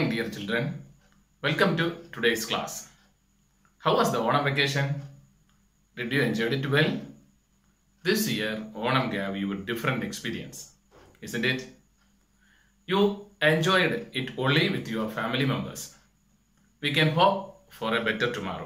morning, dear children. Welcome to today's class. How was the Onam vacation? Did you enjoy it well? This year, Onam gave you a different experience, isn't it? You enjoyed it only with your family members. We can hope for a better tomorrow.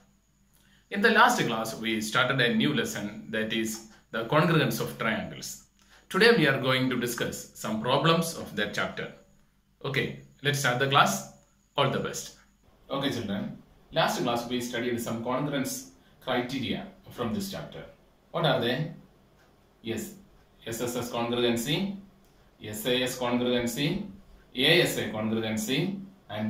In the last class, we started a new lesson that is the congruence of triangles. Today, we are going to discuss some problems of that chapter. Okay, let's start the class. All the best. Okay, children. Last class, we studied some congruence criteria from this chapter. What are they? Yes, SSS congruency, SAS congruency, ASA congruency, and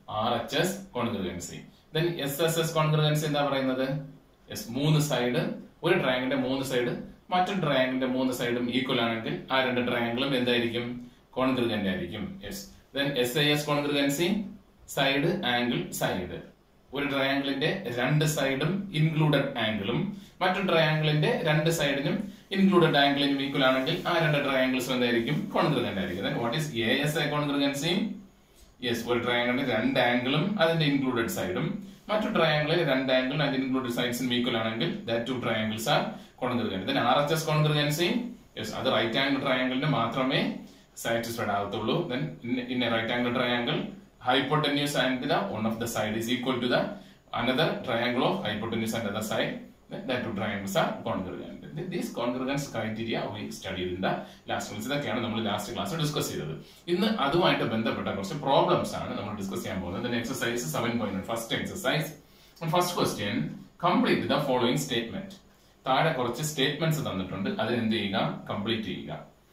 RHS congruency. Then SSS congruency എന്താ പറയുന്നത് yes മൂന്ന് side ഒരു ട്രയാങ്കിന്റെ മൂന്ന് side മറ്റൊരു ട്രയാങ്കിന്റെ മൂന്ന് സൈഡും equal ആണെങ്കിൽ ആ രണ്ട് ട്രയാങ്കിളും എന്തായിരിക്കും കോൺഗ്രുഗന്റ് ആയിരിക്കും yes then S I S congruency side angle side ഒരു ട്രയാങ്കിളിന്റെ രണ്ട് സൈഡും ഇൻക്ലൂഡഡ് ആംഗിളും മറ്റൊരു ട്രയാങ്കിളിന്റെ രണ്ട് സൈഡിനും ഇൻക്ലൂഡഡ് ആംഗിളിനും ഈക്വൽ ആണെങ്കിൽ ആ രണ്ട് ട്രയാങ്കിൾസും എന്തായിരിക്കും കോൺഗ്രുഗന്റ് ആയിരിക്കും what is A S I congruency yes ഒരു ട്രയാങ്കിളിന് രണ്ട് ആംഗിളും അതിന്റെ ഇൻക്ലൂഡഡ് സൈഡും മറ്റു ട്രയാങ്കിളിൽ രണ്ട് ആംഗിളും അതിന്റെ ഇൻക്ലൂഡഡ് സൈഡ്സും ഈക്വൽ ആണെങ്കിൽ that two triangles are congruent then R H S congruency yes അത് റൈറ്റ് ആംഗിൾ ട്രയാങ്കിളിന് മാത്രമേ സാറ്റിസ്ഫൈഡ് ആകത്തുള്ളൂ then in a right angle triangle hypotenuse and the one of the side is equal to the another triangle of hypotenuse and other side then that two triangles are congruent these congruence criteria we studied in the last class ഇതൊക്കെയാണ് നമ്മൾ last ക്ലാസ്സിൽ discuss ചെയ്തത് ഇന്ന് അതുമായിട്ട് ബന്ധപ്പെട്ട കുറച്ച് problems ആണ് നമ്മൾ ഡിസ്കസ് ചെയ്യാൻ പോകുന്നത് exercise seven point first exercise first question complete the following statement താഴെ കുറച്ച് സ്റ്റേറ്റ്മെന്റ്സ് തന്നിട്ടുണ്ട് അത് എന്ത് ചെയ്യുക കംപ്ലീറ്റ് ചെയ്യുക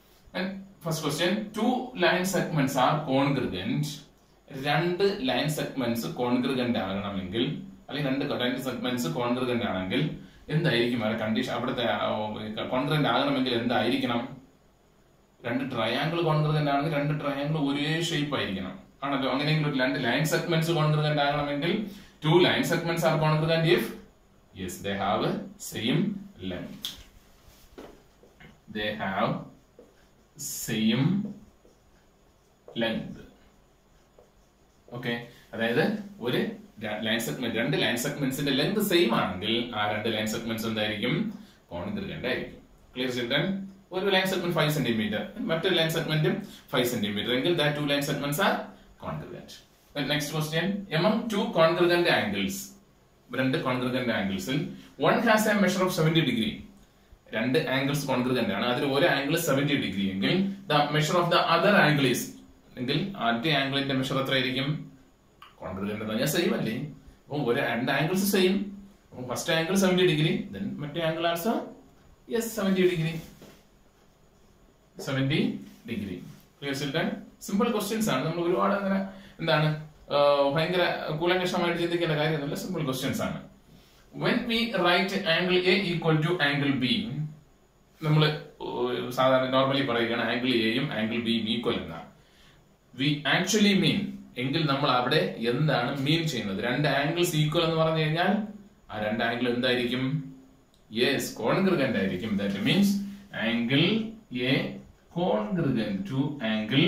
first question two line segments are congruent രണ്ട് ലൈൻ സെഗ്മെന്റ്സ് കോൺഗ്രിഗന്റ് ആകണമെങ്കിൽ അല്ലെങ്കിൽ രണ്ട് രണ്ട് സെഗ്മെന്റ്സ് കോൺഗ്രിഗന്റ് ആണെങ്കിൽ എന്തായിരിക്കും അവരുടെ കണ്ടീഷൻ അവിടുത്തെ കോൺഗ്രിഗന്റ് ആകണമെങ്കിൽ എന്തായിരിക്കണം രണ്ട് ട്രയാങ്കിൾ കോൺഗ്രിഗന്റ് ആണെങ്കിൽ രണ്ട് ട്രയാങ്കിൾ ഒരേ ഷേപ്പ് ആയിരിക്കണം ആണല്ലോ അങ്ങനെയെങ്കിലും ഒരു രണ്ട് ലൈൻ സെഗ്മെന്റ്സ് കോൺഗ്രിഗന്റ് ആകണമെങ്കിൽ two line segments are congruent if yes they have same length they have same length okay അതായത് ഒരു ലൈൻ സെഗ്മെന്റ് രണ്ട് ലൈൻ സെഗ്മെന്റ്സിന്റെ ലെങ്ത് സെയിം ആണെങ്കിൽ ആ രണ്ട് ലൈൻ സെഗ്മെന്റ്സ് എന്തായിരിക്കും കോൺഗ്രിഗന്റ് ആയിരിക്കും ക്ലിയർ ചിൽഡ്രൻ ഒരു ലൈൻ സെഗ്മെന്റ് ഫൈവ് സെന്റിമീറ്റർ മറ്റൊരു ലൈൻ സെഗ്മെന്റും ഫൈവ് സെന്റിമീറ്റർ എങ്കിൽ the two line segments are congruent next question among two congruent angles രണ്ട് കോൺഗ്രിഗന്റ് ആംഗിൾസിൽ one has a measure of seventy degree രണ്ട് angles congruent ആണ് അതിൽ ഒരു ആംഗിൾ സെവന്റി ഡിഗ്രി എങ്കിൽ the measure of the other angle is എങ്കിൽ ആദ്യ ആംഗിളിന്റെ measure എത്രയായിരിക്കും കോൺഗ്രിഗന്റ് എന്ന് പറഞ്ഞാൽ സെയിം അല്ലേ അപ്പൊ ഒരു രണ്ട് angles same first angle seventy degree then മറ്റേ angle also yes seventy degree seventy degree clear children simple questions ആണ് നമ്മൾ ഒരുപാട് അങ്ങനെ എന്താണ് ഭയങ്കര കൂലങ്കഷമായിട്ട് ചിന്തിക്കേണ്ട കാര്യമൊന്നുമില്ല സിമ്പിൾ ക്വസ്റ്റ്യൻസ് ആണ് when we write angle A equal to angle B നമ്മൾ സാധാരണ നോർമലി പറയുകയാണ് ആംഗിൾ എയും ആംഗിൾ ബിയും ഈക്വൽ എന്നാണ് വി ആക്ച്വലി മീൻ എങ്കിൽ നമ്മൾ അവിടെ എന്താണ് മീൻ ചെയ്യുന്നത് രണ്ട് ആംഗിൾസ് ഈക്വൽ എന്ന് പറഞ്ഞു കഴിഞ്ഞാൽ ആ രണ്ട് ആംഗിൾ എന്തായിരിക്കും യെസ് കോൺഗ്രിഗന്റ് ആയിരിക്കും that means angle A congruent to angle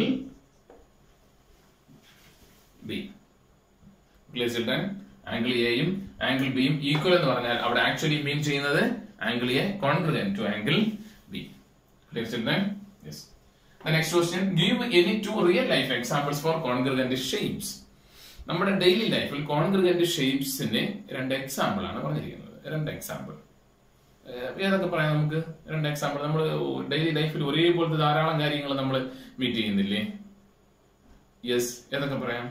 B clear children angle എയും ആംഗിൾ ബിയും ഈക്വൽ എന്ന് പറഞ്ഞാൽ അവിടെ ആക്ച്വലി മീൻ ചെയ്യുന്നത് angle A congruent to angle B clear children yes The next question, give any two real life examples for congruent shapes. നമ്മുടെ daily ലൈഫിൽ congruent ഷേപ്സിന് രണ്ട് example ആണ് പറഞ്ഞിരിക്കുന്നത് രണ്ട് എക്സാമ്പിൾ ഏതൊക്കെ പറയാം നമുക്ക് രണ്ട് എക്സാമ്പിൾ നമ്മൾ ഡെയിലി ലൈഫിൽ ഒരേപോലത്തെ ധാരാളം കാര്യങ്ങൾ നമ്മൾ മീറ്റ് ചെയ്യുന്നില്ലേ യെസ് ഏതൊക്കെ പറയാം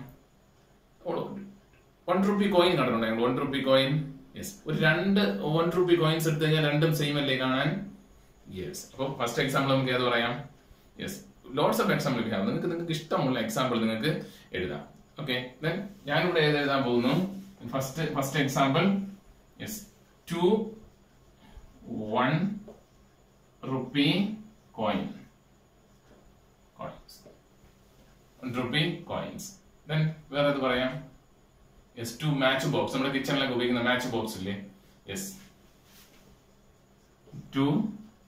വൺ റുപ്പി കോയിൻ കണ്ടിട്ടുണ്ടോ വൺ റുപ്പി കോയിൻ യെസ് ഒരു രണ്ട് വൺ റുപ്പി കോയിൻസ് എടുത്തു കഴിഞ്ഞാൽ രണ്ടും സെയിം അല്ലേ കാണാൻ യെസ് അപ്പോൾ ഫസ്റ്റ് എക്സാമ്പിൾ നമുക്ക് ഏത് പറയാം yes lots of example we have നിങ്ങൾക്ക് നിങ്ങൾക്ക് ഇഷ്ടമുള്ള എക്സാമ്പിൾ നിങ്ങൾക്ക് എഴുതാം ഓക്കെ ദെൻ ഞാനിവിടെ ഏത് എഴുതാൻ പോകുന്നു first first example yes two one rupee coin coins one rupee coins then വേറെ ഏത് പറയാം യെസ് ടു മാച്ച് ബോക്സ് നമ്മുടെ കിച്ചണിലൊക്കെ ഉപയോഗിക്കുന്ന മാച്ച് ബോക്സ് ഇല്ലേ yes two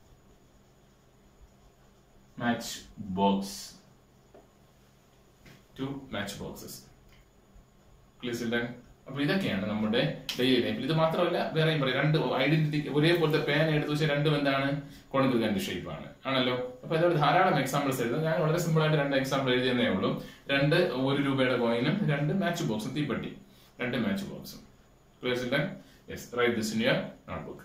match box two match boxes clear അപ്പൊ ഇതൊക്കെയാണ് നമ്മുടെ ഡെയിലി ലൈഫിൽ ഇത് മാത്രമല്ല വേറെയും പറയും രണ്ട് ഐഡന്റിറ്റി ഒരേപോലത്തെ പേന എടുത്തു വെച്ചാൽ രണ്ടും എന്താണ് കോൺഗ്രിഗന്റ് ഷേപ്പ് ആണ് ആണല്ലോ അപ്പൊ അതോട് ധാരാളം എക്സാമ്പിൾസ് എഴുതാം ഞാൻ വളരെ സിമ്പിൾ ആയിട്ട് രണ്ട് എക്സാമ്പിൾ എഴുതിയെന്നേ ഉള്ളൂ രണ്ട് ഒരു രൂപയുടെ കോയിനും രണ്ട് മാച്ച് ബോക്സും തീപ്പെട്ടി രണ്ട് മാച്ച് ബോക്സും clear yes write this in your notebook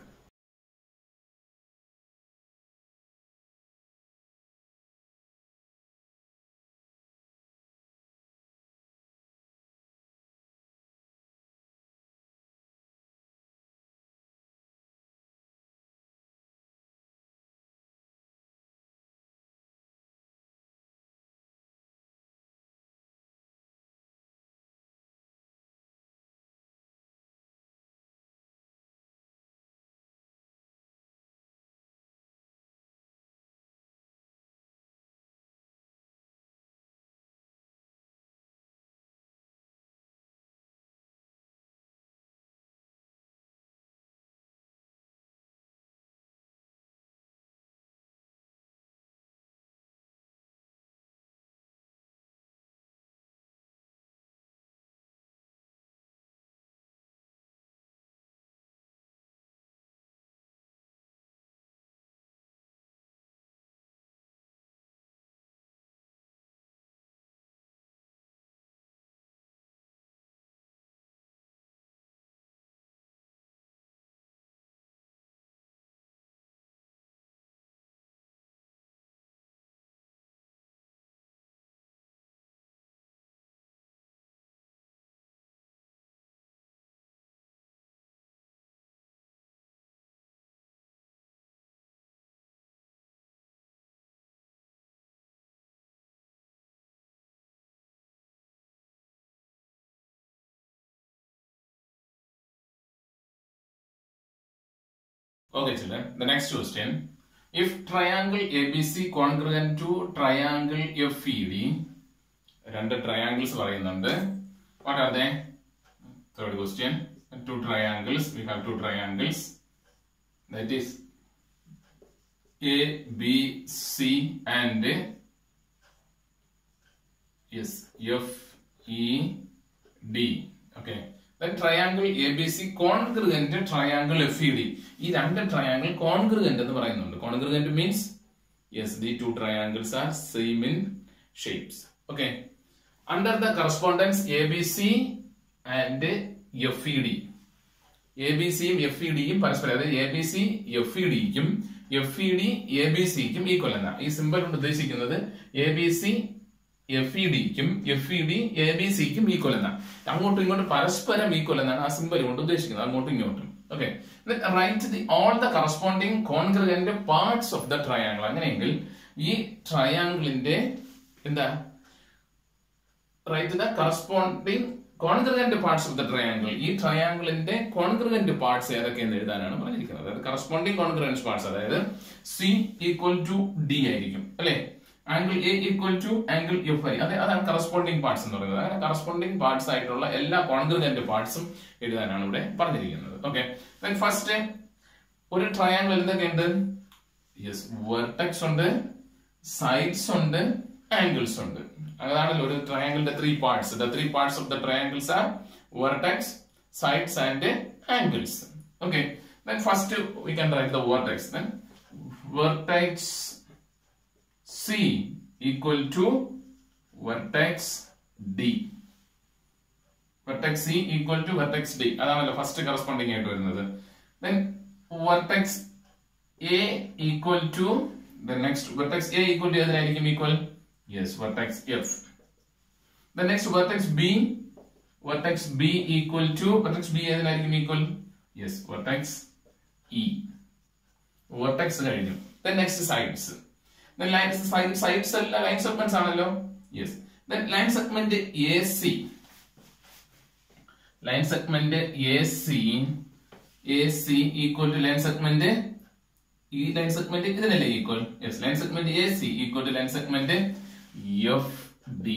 Okay, children. The next question. If triangle ABC congruent to triangle FED, രണ്ട് ട്രയാങ്കിൾസ് പറയുന്നുണ്ട് what are they third question two triangles we have two triangles that is A B C and yes F E D okay triangle A B C congruent triangle F E D ഈ രണ്ട് triangle congruent എന്ന് പറയുന്നുണ്ട് congruent means yes the two triangles are same in shapes okay under the correspondence A B C and F E D A B സിയും F E ഡിയും പരസ്പരം അതായത് A B C F E ഡിക്കും F E D A B സിക്കും equal എന്നാണ് ഈ simple കൊണ്ട് ഉദ്ദേശിക്കുന്നത് A B C F E ഡിക്കും F E D A B സിക്കും ഈക്വൽ എന്നാണ് അങ്ങോട്ടും ഇങ്ങോട്ടും പരസ്പരം ഈക്വൽ എന്നാണ് ആ സിമ്പിൾ കൊണ്ട് ഉദ്ദേശിക്കുന്നത് അങ്ങോട്ടും ഇങ്ങോട്ടും okay write the all the corresponding congruent parts of the triangle അങ്ങനെയെങ്കിൽ ഈ ട്രയാങ്കിളിന്റെ എന്താ write the corresponding congruent parts of the triangle ഈ ട്രയാങ്കിളിന്റെ കോൺഗ്രന്റ് പാർട്സ് ഏതൊക്കെയെന്ന് എഴുതാനാണ് പറഞ്ഞിരിക്കുന്നത് അതായത് കറസ്പോണ്ടിങ് കോൺഗ്രൻസ് പാർട്സ് അതായത് സി ഈക്വൽ ടു ഡി ആയിരിക്കും അല്ലെ angle A equal to angle F A അതെ അതാണ് കറസ്പോണ്ടിങ് പാർട്സ് എന്ന് പറയുന്നത് അങ്ങനെ കറസ്പോണ്ടിങ് പാർട്സ് ആയിട്ടുള്ള എല്ലാ കോൺഗ്രന്റ് പാർട്സും എഴുതാനാണ് ഇവിടെ പറഞ്ഞിരിക്കുന്നത് ഓക്കെ ഫസ്റ്റ് ഒരു ട്രയാങ്കിൾ എന്തൊക്കെയുണ്ട് യെസ് വെർട്ടെക്സ് ഉണ്ട് സൈഡ്സ് ഉണ്ട് ആംഗിൾസ് ഉണ്ട് അതാണല്ലോ ഒരു ട്രയാങ്കിളിന്റെ three parts the three parts of the triangles are vertex sides and angles okay then first we can write the vertex then vertex C equal to vertex D vertex C equal to vertex D അതാണല്ലോ first corresponding ആയിട്ട് വരുന്നത് then vertex A equal to the next vertex A equal to ഏതിനായിരിക്കും equal yes vertex F the next vertex B vertex B equal to vertex B ഏതിനായിരിക്കും equal yes vertex E vertex കഴിഞ്ഞു then next sides then lines side sides അല്ല line segments ആണല്ലോ yes then line segment AC line segment AC AC equal to line segment ഈ line segment ഇതിനല്ലേ equal yes line segment A C equal to line segment F D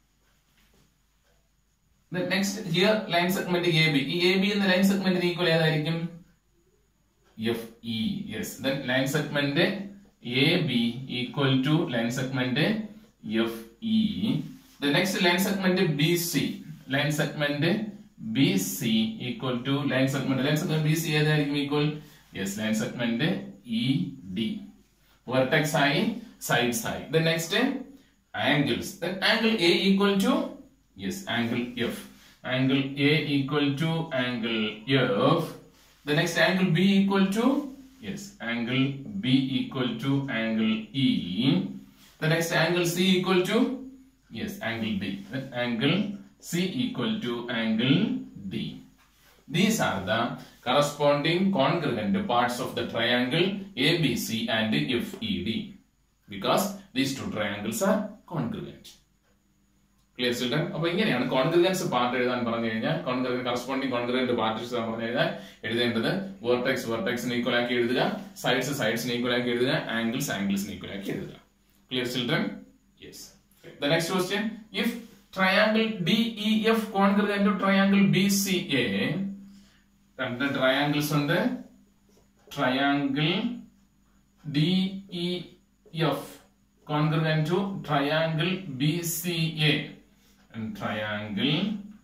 next here line segment A B ഈ A B എന്ന line സെഗ്മെന്റിന് equal ഏതായിരിക്കും F E yes then line segment A B equal to line segment F E the next line segment BC line segment BC equal to line segment line segment BC ഏതായിരിക്കും equal yes line segment ED vertex ആയി sides ആയി the next angles then angle A equal to yes angle F angle A equal to angle F the next angle B equal to yes angle B equal to angle E the next angle C equal to yes angle D then angle C equal to angle D these are the corresponding congruent parts of the triangle ABC and FED because these two triangles are congruent clear children അപ്പൊ ഇങ്ങനെയാണ് കോൺഗ്രുഗൻസ് part എഴുതാൻ പറഞ്ഞു കഴിഞ്ഞാൽ കോൺഗ്രുഗൻ corresponding കോൺഗ്രുഗന്റ് parts പറഞ്ഞു കഴിഞ്ഞാൽ എഴുതേണ്ടത് vertex വേർട്ടെക്സിന് equal ആക്കി എഴുതുക സൈഡ്സ് സൈഡ്സിന് ഈക്വൽ ആക്കി എഴുതുക ആംഗിൾസ് ആംഗിൾസിന് ഈക്വൽ ആക്കി എഴുതുക clear children yes the next question if triangle D E F congruent to triangle B C A രണ്ട് ട്രയാംഗിൾസ് ഉണ്ട് triangle D E F congruent to triangle BCA and triangle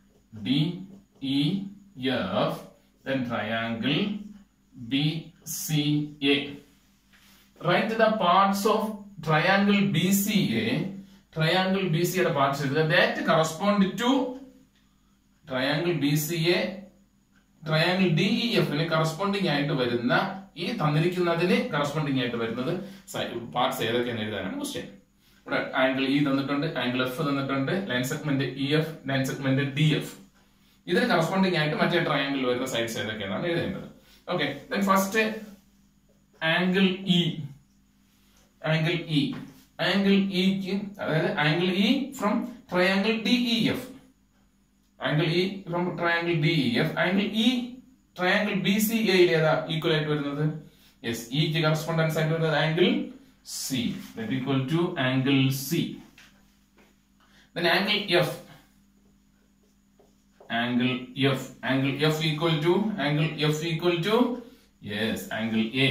DEF then triangle BCA write the parts of triangle BCA triangle BCA യുടെ parts എഴുതുക that correspond to triangle BCA triangle D E എഫിന് corresponding ആയിട്ട് വരുന്ന ഈ തന്നിരിക്കുന്നതിന് corresponding ആയിട്ട് വരുന്നത് parts ഏതൊക്കെയാണ് എഴുതാനാണ് ക്വസ്റ്റ്യൻ ഇവിടെ ആംഗിൾ ഇ തന്നിട്ടുണ്ട് ആംഗിൾ എഫ് തന്നിട്ടുണ്ട് line segment E F line segment D F ഇതിന് കറസ്പോണ്ടിങ് ആയിട്ട് മറ്റേ ട്രയാങ്കിൾ വരുന്ന സൈഡ്സ് ഏതൊക്കെയാണ് എഴുതേണ്ടത് okay first angle E angle E angle ഇക്ക് അതായത് angle E from triangle D E F angle E from triangle D E F angle E triangle B C എയിൽ ഏതാ ഈക്വൽ ആയിട്ട് വരുന്നത് യെസ് ഇക്ക് കറസ്പോണ്ടൻസ് ആയിട്ട് വരുന്നത് angle C that equal to angle C then angle f angle f angle f equal to angle f equal to yes angle a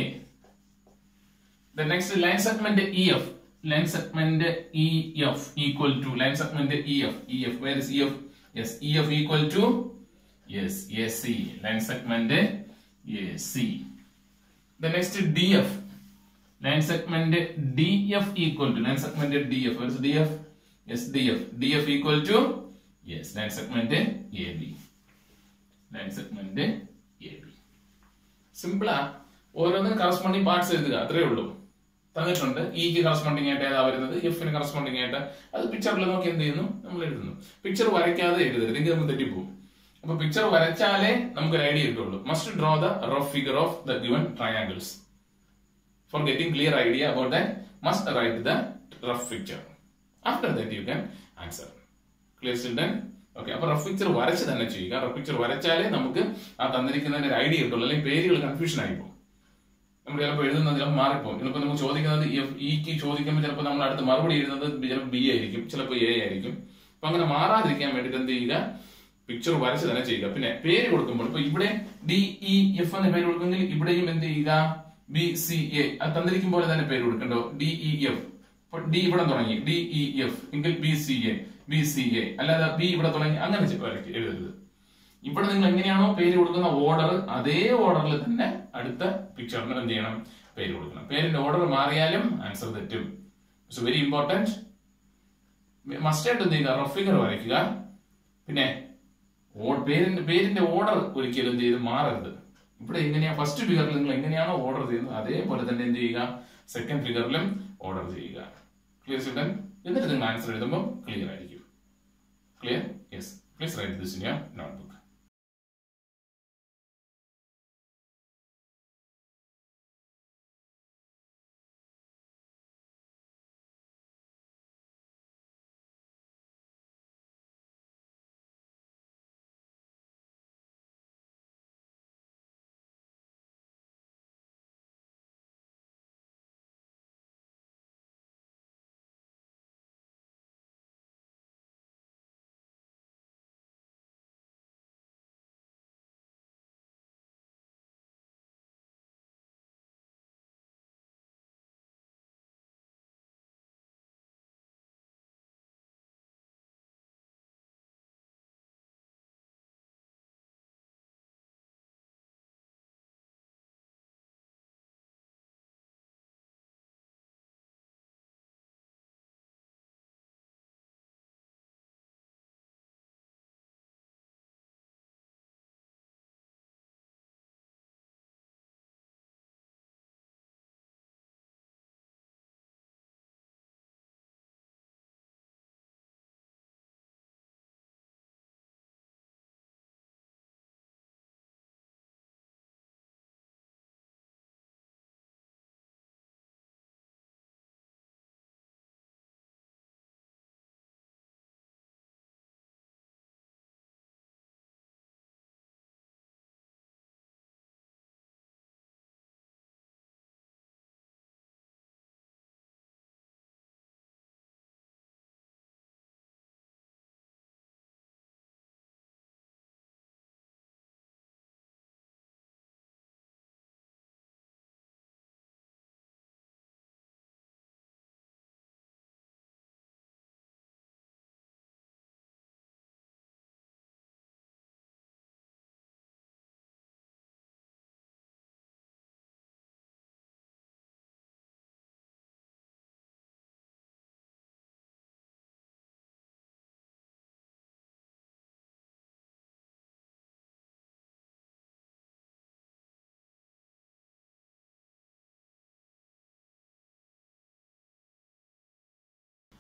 the next line segment ef line segment ef equal to line segment ef ef where is ef yes ef equal to yes ac line segment ac the next df line segment df equal to line segment df what is df yes df df equal to yes line segment ab line segment ab സിമ്പിളാ ഓരോന്നിനും corresponding parts എഴുതുക അത്രേ ഉള്ളൂ തന്നിട്ടുണ്ട് ഇക്ക് corresponding ആയിട്ട് ഏതാ വരുന്നത് എഫിന് കറസ്പോണ്ടിങ് ആയിട്ട് അത് പിക്ചറിൽ നോക്കി എന്ത് ചെയ്യുന്നു നമ്മൾ എഴുതുന്നു പിക്ചർ വരയ്ക്കാതെ എഴുതരുത് എങ്കിൽ നമ്മൾ തെറ്റിപ്പോകും അപ്പൊ പിക്ചർ വരച്ചാലേ നമുക്ക് ഒരു ഐഡിയ കിട്ടുള്ളൂ must draw the rough figure of the given triangles for getting clear idea about that must write the rough picture after that you can answer clear children okay അപ്പൊ rough picture വരച്ച് തന്നെ ചെയ്യുക rough picture വരച്ചാലേ നമുക്ക് ആ തന്നിരിക്കുന്നതിന് ഒരു idea കിട്ടുള്ളൂ അല്ലെങ്കിൽ പേരുകൾ കൺഫ്യൂഷൻ ആയി പോകും നമ്മൾ ചിലപ്പോൾ എഴുതുന്നത് ചിലപ്പോൾ മാറിപ്പോകും ചിലപ്പോൾ നമുക്ക് ചോദിക്കുന്നത് ഇക്ക് ചോദിക്കുമ്പോൾ ചിലപ്പോൾ നമ്മൾ അടുത്ത് മറുപടി എഴുതുന്നത് ചിലപ്പോൾ ബി ആയിരിക്കും ചിലപ്പോൾ എ ആയിരിക്കും അപ്പൊ അങ്ങനെ മാറാതിരിക്കാൻ വേണ്ടിയിട്ട് എന്ത് ചെയ്യുക പിക്ചർ വരച്ച് തന്നെ ചെയ്യുക പിന്നെ പേര് കൊടുക്കുമ്പോൾ ഇപ്പൊ ഇവിടെ ഡി ഇ എഫ് എന്ന പേര് കൊടുക്കുമെങ്കിൽ ഇവിടെയും എന്ത് ചെയ്യുക ബി സി എ അത് തന്നിരിക്കുമ്പോൾ തന്നെ പേര് കൊടുക്കണ്ടോ ഡി ഇ എഫ് ഡി ഇവിടെ തുടങ്ങി ഡി ഇ എഫ് എങ്കിൽ B C A B C A അല്ലാതെ ബി ഇവിടെ തുടങ്ങി അങ്ങനെ വരയ്ക്ക് എഴുതരുത് ഇവിടെ നിങ്ങൾ എങ്ങനെയാണോ പേര് കൊടുക്കുന്ന ഓർഡർ അതേ ഓർഡറിൽ തന്നെ അടുത്ത പിക്ചറിന് എന്ത് ചെയ്യണം പേര് കൊടുക്കണം പേരിന്റെ ഓർഡർ മാറിയാലും ആൻസർ തെറ്റും ഇറ്റ്സ് വെരി ഇമ്പോർട്ടന്റ് മസ്റ്റായിട്ട് എന്ത് ചെയ്യുക റഫ് ഫിഗർ വരയ്ക്കുക പിന്നെ പേരിന്റെ പേരിന്റെ ഓർഡർ ഒരിക്കലും എന്ത് ചെയ്ത് മാറരുത് ഇവിടെ എങ്ങനെയാ ഫസ്റ്റ് ഫിഗറിൽ നിങ്ങൾ എങ്ങനെയാണോ ഓർഡർ ചെയ്യുന്നത് അതേപോലെ തന്നെ എന്ത് ചെയ്യുക സെക്കൻഡ് ഫിഗറിലും ഓർഡർ ചെയ്യുക ക്ലിയർ ചിൽഡ്രൻ എന്നിട്ട് നിങ്ങൾ ആൻസർ എഴുതുമ്പോൾ ക്ലിയർ ആയിരിക്കും clear yes please write this in your notebook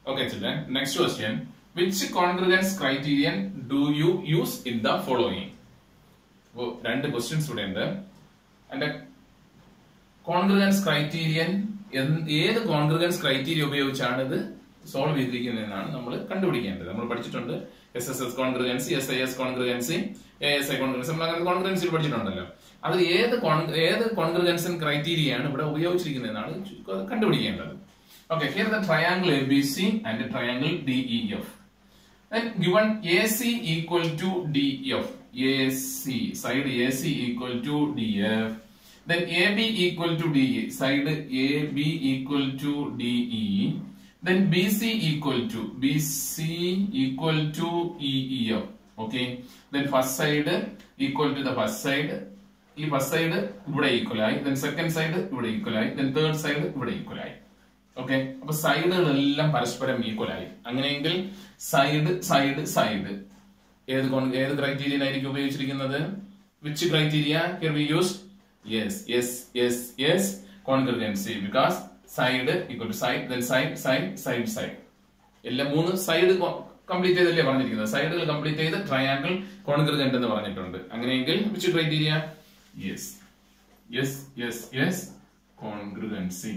Okay, children. Next question. Which congruence criterion do you use in the following? അപ്പോൾ രണ്ട് ക്വസ്റ്റ്യൻസ് ഇവിടെ ഉണ്ട് അതിന്റെ കോൺഗ്രുഗൻസ് ക്രൈറ്റീരിയൻ ഏത് കോൺഗ്രുഗൻസ് ക്രൈറ്റീരിയ ഉപയോഗിച്ചാണ് ഇത് സോൾവ് ചെയ്തിരിക്കുന്നതെന്നാണ് നമ്മൾ കണ്ടുപിടിക്കേണ്ടത് നമ്മൾ പഠിച്ചിട്ടുണ്ട് S S S congruency S I S congruency A S I congruency നമ്മൾ അങ്ങനെ കോൺഗ്രുഗൻസിൽ പഠിച്ചിട്ടുണ്ടല്ലോ അത് ഏത് con- ഏത് കോൺഗ്രുഗൻസൻ ക്രൈറ്റീരിയയാണ് ഇവിടെ ഉപയോഗിച്ചിരിക്കുന്നതെന്നാണ് ചു- കണ്ടുപിടിക്കേണ്ടത് okay here the triangle A B C and triangle D E F Then given AC equal to DF, AC, side AC equal to DF, then AB equal to DE, side AB equal to DE, then BC equal to, BC equal to EEF, okay, then first side equal to the first side, ഈ first side ഇവിടെ equal ആയി then second side ഇവിടെ equal ആയി then third side ഇവിടെ equal ആയി okay അപ്പൊ സൈഡുകളെല്ലാം പരസ്പരം ഈക്വൽ ആയി അങ്ങനെയെങ്കിൽ സൈഡ് സൈഡ് സൈഡ് ഏത് con- ഏത് ക്രൈറ്റീരിയൻ ആയിരിക്കും ഉപയോഗിച്ചിരിക്കുന്നത് which criteria here we use yes yes yes yes congruency because side equal to side then side side side side എല്ലാം മൂന്ന് സൈഡ് കംപ്ലീറ്റ് ചെയ്തല്ലേ പറഞ്ഞിരിക്കുന്നത് സൈഡുകൾ കംപ്ലീറ്റ് ചെയ്ത് ട്രയാങ്കിൾ കോൺഗ്രുഗന്റ് എന്ന് പറഞ്ഞിട്ടുണ്ട് അങ്ങനെയെങ്കിൽ which criteria yes yes yes yes congruency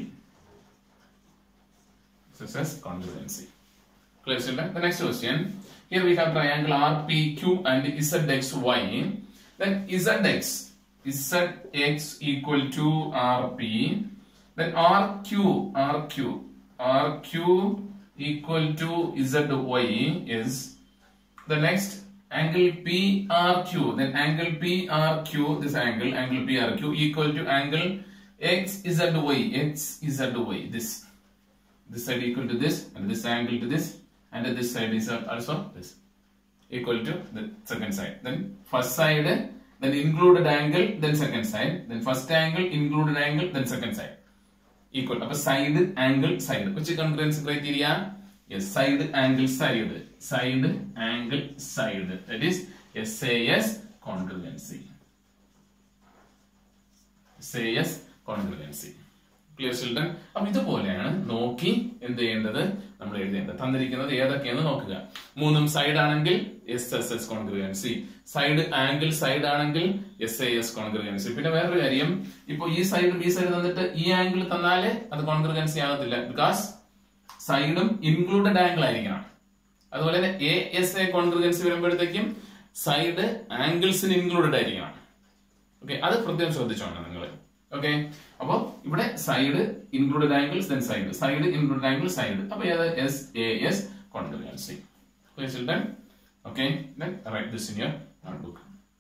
This is congruency. Clear children? The next question. Here we have triangle RPQ and ZXY. Then ZX, ZX equal to RP. Then RQ, RQ, RQ equal to ZY is the next angle PRQ. Then angle PRQ, this angle, angle PRQ equal to angle XZY, XZY, this this side equal to this and this angle to this and this side is also this equal to the second side then first side then included angle then second side then first angle included angle then second side equal അപ്പൊ side angle side which concurrence criteria yes side angle side side angle side that is SAS congruency SAS congruency clear children അപ്പൊ ഇതുപോലെയാണ് നോക്കി എന്ത് ചെയ്യേണ്ടത് നമ്മൾ എഴുതേണ്ടത് തന്നിരിക്കുന്നത് ഏതൊക്കെയെന്ന് നോക്കുക മൂന്നും സൈഡ് ആണെങ്കിൽ S S S congruency side angle side ആണെങ്കിൽ എസ് ഐ എസ് കോൺഗ്രുവൻസി പിന്നെ വേറൊരു കാര്യം ഇപ്പൊ ഈ സൈഡ് ബി സൈഡ് തന്നിട്ട് ഈ ആംഗിൾ തന്നാല് അത് കോൺഗ്രുവൻസി ആകത്തില്ല ബിക്കോസ് സൈഡും ഇൻക്ലൂഡഡ് ആംഗിൾ ആയിരിക്കണം അതുപോലെ തന്നെ എ എസ് എ കോൺഗ്രുവൻസി വരുമ്പോഴത്തേക്കും സൈഡ് ആംഗിൾസിന് ഇൻക്ലൂഡഡ് ആയിരിക്കണം ഓക്കെ അത് പ്രത്യേകം ശ്രദ്ധിച്ചോണം നിങ്ങൾ ഓക്കെ അപ്പൊ ഇവിടെ side included angles then side side included angle side അപ്പൊ ഏത് S A S congruency children okay then write this in your notebook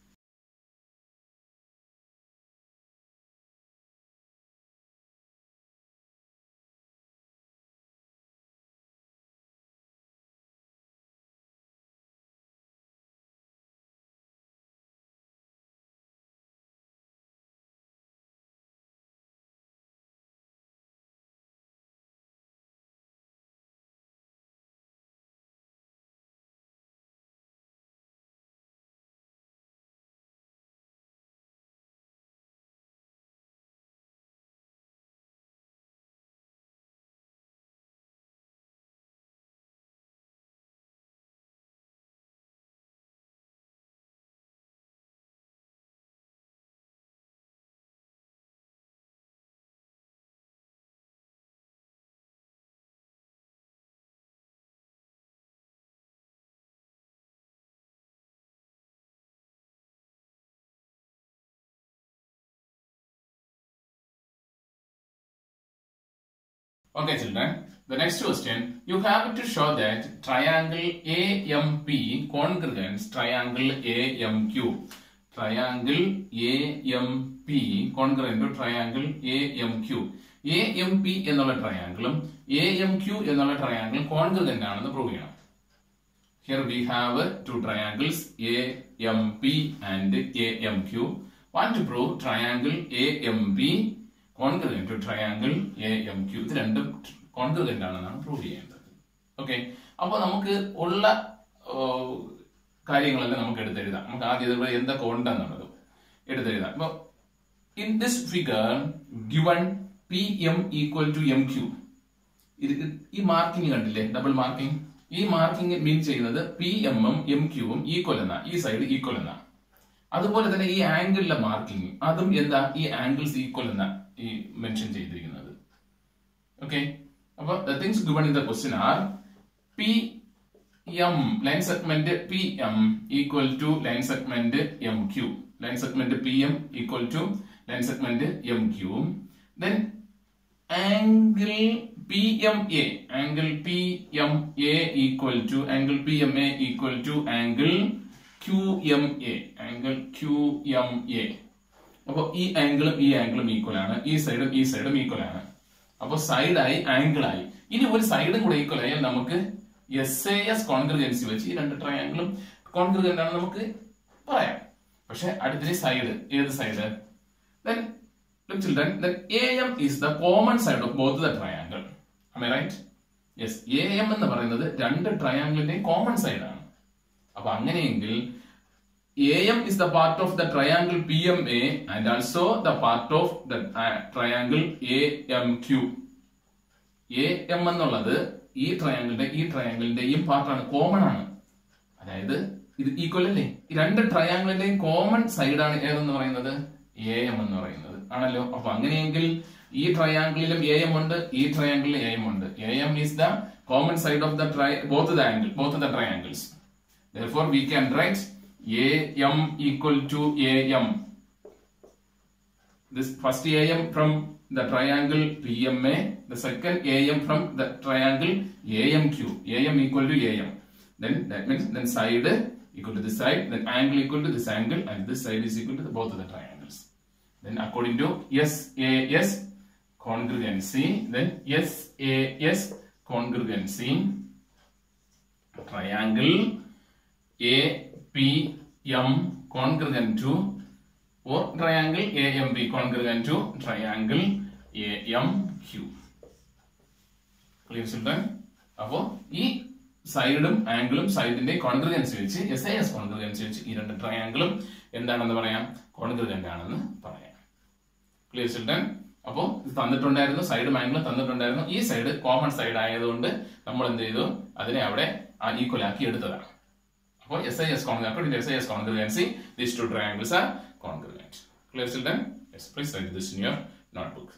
Okay, children. The next question. You have to show that triangle AMP congruence triangle AMQ. Triangle AMP congruent to triangle AMQ. AMP എന്നുള്ള ട്രയാങ്കിളും AMQ എന്നുള്ള ട്രയാങ്കിളും congruent ആണെന്ന് prove ചെയ്യണം Here we have two triangles AMP and AMQ. Want to prove triangle AMP congruent to triangle AMQ. ഇത് രണ്ടും congruent ആണെന്നാണ് prove ചെയ്യേണ്ടത് ഓക്കെ അപ്പോൾ നമുക്ക് ഉള്ള ഓ, കാര്യങ്ങളെല്ലാം നമുക്ക് എടുത്തെഴുതാം നമുക്ക് ആദ്യം ഇതിവിടെ എന്തൊക്കെ ഉണ്ടെന്നുള്ളത് എടുത്തെഴുതാം അപ്പൊ in this figure given P M equal to M Q ഈ മാർക്കിംഗ് കണ്ടില്ലേ ഡബിൾ മാർക്കിംഗ് ഈ മാർക്കിംഗ് മീൻ ചെയ്യുന്നത് പി എമ്മും എം ക്യൂവും ഈക്വൽ എന്ന ഈ സൈഡ് ഈക്വൽ എന്ന അതുപോലെ തന്നെ ഈ ആംഗിളിലെ മാർക്കിംഗ് അതും എന്താ ഈ ആംഗിൾസ് ഈക്വൽ എന്ന ഈ മെൻഷൻ ചെയ്തിരിക്കുന്നത് ഓക്കെ അപ്പൊ the things given in the question are P M line segment P M equal to line segment M Q line segment P M equal to line segment M Q then angle P M A angle P M A equal to angle P M A equal to angle Q M A angle Q M A അപ്പൊ ഈ ആംഗിളും ഈ ആംഗിളും equal ആണ് ഈ സൈഡും ഈ സൈഡും ഈക്വൽ ആണ് അപ്പൊ സൈഡായി ആംഗിൾ ആയി ഇനി ഒരു സൈഡും കൂടെ ഈക്വൽ ആയാൽ നമുക്ക് എസ് എ എസ് കോൺഗ്രിഗൻസി വെച്ച് ഈ രണ്ട് ട്രയാംഗിളും കോൺഗ്രിഗന്റ് ആണ് നമുക്ക് പറയാം പക്ഷെ അടുത്തൊരു സൈഡ് ഏത് side then look children then am is the common side of both the triangle am i right yes am എന്ന് പറയുന്നത് രണ്ട് ട്രയാംഗിളിന്റെയും കോമൺ സൈഡ് ആണ് അപ്പൊ അങ്ങനെയെങ്കിൽ am is the part of the triangle pma and also the part of the uh, triangle amq am എന്നുള്ളത് ഈ ട്രയാംഗിളിന്റെ ഈ ട്രയാംഗിളിന്റെയും പാർട്ടാണ് കോമൺ ആണ് അതായത് ഇത് ഈക്വൽ അല്ലേ ഈ രണ്ട് ട്രയാംഗിളിന്റെയും കോമൺ സൈഡാണ് ഏതെന്ന് പറയുന്നത് എ എം എന്ന് പറയുന്നത് ആണല്ലോ അപ്പൊ അങ്ങനെയെങ്കിൽ ഈ ട്രയാംഗിളിലും എ എം ഉണ്ട് ഈ ട്രയാംഗിളിലും എ എം ഉണ്ട് A M is the common side of the tri both the angle both the triangles therefore we can write am equal to am this first am from the triangle pma the second am from the triangle amq am equal to am then that means then side equal to this side then angle equal to this angle and this side is equal to the, both of the triangles then according to SAS congruency then SAS congruency triangle APM congruent to or triangle AMB congruent to triangle AMQ clear children അപ്പോ ഈ സൈഡും ആംഗിളും സൈഡിന്റെ കോൺഗ്രിഗൻസി വെച്ച് S I S കോൺഗ്രിഗൻസി വെച്ച് ഈ രണ്ട് ട്രയാംഗിളും എന്താണെന്ന് പറയാം കോൺഗ്രിഗന്റ് ആണെന്ന് പറയാം ക്ലിയർ ചിൽഡ്രൻ അപ്പോൾ ഇത് തന്നിട്ടുണ്ടായിരുന്നു സൈഡും ആംഗിളും തന്നിട്ടുണ്ടായിരുന്നു ഈ സൈഡ് കോമൺ സൈഡ് ആയതുകൊണ്ട് നമ്മൾ എന്ത് ചെയ്തു അതിനെ അവിടെ ഈക്വൽ ആക്കി എടുത്തതാണ് അപ്പോൾ S I S congruence S I S congruency these two triangles are congruent clear children yes please write this in your notebook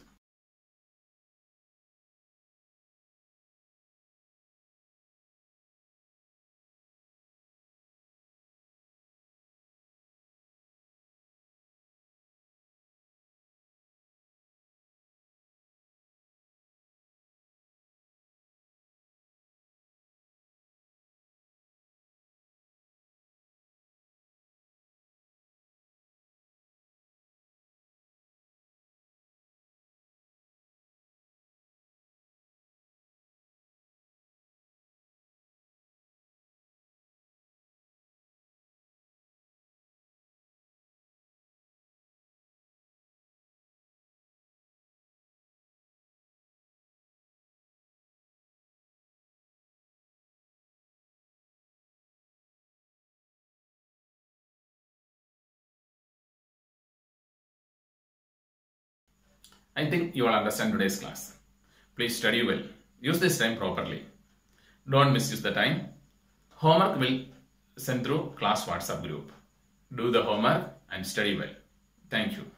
I think you all understand today's class. Please study well. Use this time properly. Don't misuse the time. Homework will send through class WhatsApp group. Do the homework and study well. Thank you.